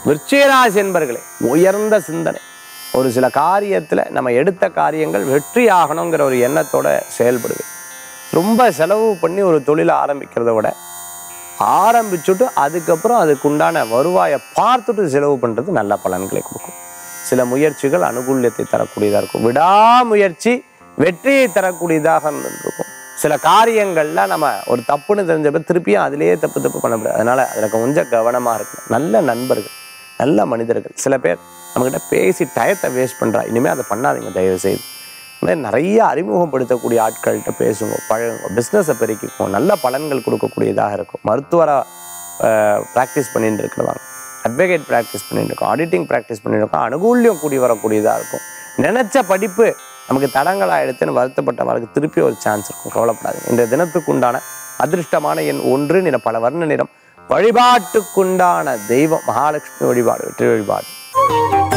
விருச்சிகராசி என்பர்களே உயர்ந்த சிந்தனை ஒரு சில காரியத்தில் நம்ம எடுத்த காரியங்கள் வெற்றி ஆகணுங்கிற ஒரு எண்ணத்தோட செயல்படுவேன் ரொம்ப செலவு பண்ணி ஒரு தொழிலை ஆரம்பிக்கிறத விட ஆரம்பிச்சுட்டு அதுக்கப்புறம் அதுக்குண்டான வருவாயை பார்த்துட்டு செலவு பண்ணுறது நல்ல பலன்களை கொடுக்கும் சில முயற்சிகள் அனுகூல்யத்தை தரக்கூடியதாக இருக்கும் விடாமுயற்சி வெற்றியை தரக்கூடியதாக இருக்கும் சில காரியங்கள்ல நம்ம ஒரு தப்புன்னு தெரிஞ்சப்ப திருப்பியும் அதிலேயே தப்பு தப்பு பண்ணக்கூடாது அதனால அதில் கொஞ்சம் கவனமாக இருக்கணும் நல்ல நண்பர்கள் நல்ல மனிதர்கள் சில பேர் நம்மக்கிட்ட பேசி டயத்தை வேஸ்ட் பண்ணுறா இனிமேல் அதை பண்ணாதீங்க தயவு செய்து இந்த மாதிரி நிறைய அறிமுகப்படுத்தக்கூடிய ஆட்கள்கிட்ட பேசுங்க பழகுங்க பிஸ்னஸை பெருக்கிக்கும் நல்ல பலன்கள் கொடுக்கக்கூடியதாக இருக்கும் மருத்துவரை ப்ராக்டிஸ் பண்ணிட்டு இருக்கிறவங்க அட்வொகேட் ப்ராக்டிஸ் பண்ணிட்டு இருக்கோம் ஆடிட்டிங் ப்ராக்டிஸ் பண்ணிட்டு இருக்கோம் அனுகூல்யம் கூடி வரக்கூடியதாக இருக்கும் நினைச்ச படிப்பு நமக்கு தடங்களாக எடுத்துன்னு வருத்தப்பட்டவர்களுக்கு திருப்பி ஒரு சான்ஸ் இருக்கும் கவலைப்படாதீங்க இந்த தினத்துக்கு உண்டான அதிர்ஷ்டமான எண் ஒன்று நிற பல வர்ண நிறம் வழிபாட்டுக்குண்டான தெய்வம் மகாலட்சுமி வழிபாடு வெற்றி வழிபாடு